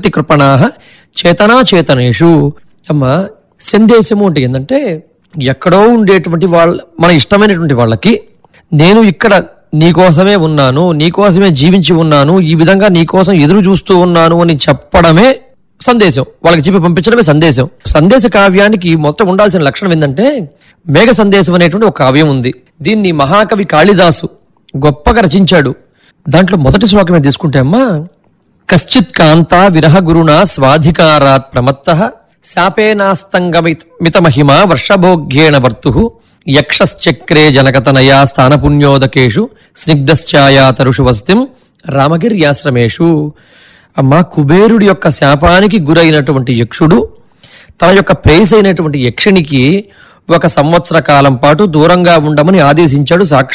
సంతి కృపణా చేతనాచేతనేషు అమ్మ సందేశము అంటే ఏంటంటే ఎక్కడో ఉండేటువంటి వాళ్ళ మన ఇష్టమైనటువంటి వాళ్ళకి నేను ఇక్కడ నీకోసమే ఉన్నాను నీకోసమే జీవించి ఉన్నాను ఈ విధంగా నీకోసం ఎదురు చూస్తూ ఉన్నాను అని చెప్పడమే సందేశం వాళ్ళకి చెప్పి పంపించడమే సందేశం సందేశ కావ్యానికి మొత్తం ఉండాల్సిన లక్షణం ఏంటంటే మేఘ సందేశం అనేటువంటి ఒక కావ్యం ఉంది దీన్ని మహాకవి కాళిదాసు గొప్పగా రచించాడు దాంట్లో మొదటి శ్లోకమే తీసుకుంటే అమ్మా కశ్చిత్ కాంతా విరహ గురుణా స్వాధికారాత్ ప్రమత్త శాపేనాస్తంగమిత మితమహిమ వర్షభోగ్యేణ వర్తు యక్షశ్చక్రే జనకతనయా స్థానపుణ్యోదకేషు స్నిగ్ధశ్చాయాతరుషు వస్తిం రామగిర్యాశ్రమేషు అమ్మా కుబేరుడి యొక్క శాపానికి గురైనటువంటి యక్షుడు తన యొక్క ప్రేయస్ అయినటువంటి యక్షినికి ఒక సంవత్సర కాలం పాటు దూరంగా ఉండమని ఆదేశించాడు సాక్షాత్